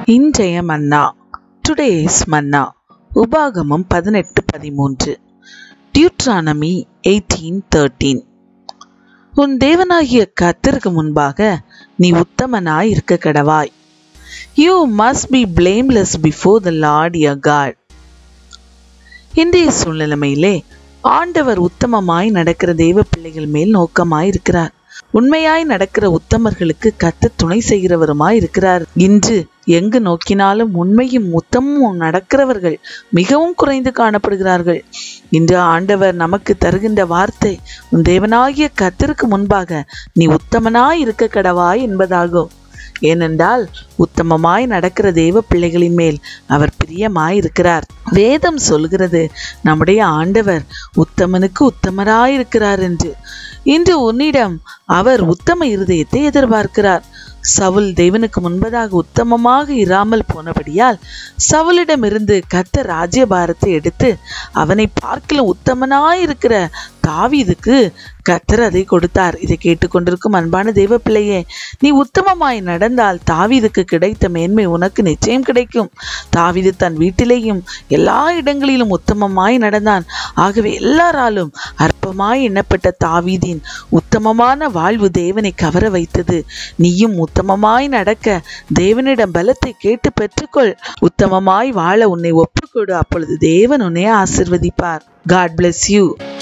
இன்றைய மன்னா டுடேஸ் மன்னா உபாகமம் பதினெட்டு பதிமூன்று டியூட்ரானமி எயிட்டீன் தேர்ட்டீன் உன் தேவனாகிய கர்த்தருக்கு முன்பாக நீ உத்தமனாய் இருக்க கடவாய் you must be blameless before the Lord your God இன்றைய சூழ்நிலைமையிலே ஆண்டவர் உத்தமமாய் நடக்கிற தெய்வ பிள்ளைகள் மேல் நோக்கமாய் இருக்கிறார் உண்மையாய் நடக்கிற உத்தமர்களுக்கு கத்து துணை செய்கிறவருமாய் இருக்கிறார் இன்று எங்கு நோக்கினாலும் உண்மையும் உத்தமும் நடக்கிறவர்கள் மிகவும் குறைந்து காணப்படுகிறார்கள் இன்று ஆண்டவர் நமக்கு தருகின்ற வார்த்தை உன் தேவனாகிய கத்திற்கு முன்பாக நீ உத்தமனாய் இருக்க கடவாய் என்பதாகும் ஏனென்றால் உத்தமமாய் நடக்கிற தேவ பிள்ளைகளின் மேல் அவர் பிரியமாய் இருக்கிறார் வேதம் சொல்கிறது நம்முடைய ஆண்டவர் உத்தமனுக்கு உத்தமராய் இருக்கிறார் என்று இன்று உன்னிடம் அவர் உத்தம இருதயத்தை எதிர்பார்க்கிறார் சவுல் தேவனுக்கு முன்பதாக உத்தமமாக இராமல் போனபடியால் சவுலிடமிருந்து கத்த ராஜ்யபாரத்தை எடுத்து அவனை பார்க்கல உத்தமனாயிருக்கிற தாவீதுக்கு கத்தர் அதை கொடுத்தார் இதை கேட்டுக்கொண்டிருக்கும் அன்பான தேவ பிள்ளையே நீ உத்தமமாய் நடந்தால் தாவீதுக்கு கிடைத்த மேன்மை உனக்கு நிச்சயம் கிடைக்கும் தாவீது தன் வீட்டிலேயும் எல்லா இடங்களிலும் உத்தமமாய் நடந்தான் ஆகவே எல்லாராலும் அற்பமாய் எண்ணப்பட்ட தாவீதின் உத்தமமான வாழ்வு தேவனை கவர வைத்தது நீயும் உத்தமமாய் நடக்க தேவனிடம் பலத்தை கேட்டு பெற்றுக்கொள் உத்தமமாய் வாழ உன்னை ஒப்புக்கொடு அப்பொழுது தேவன் உன்னை ஆசிர்வதிப்பார் காட் bless யூ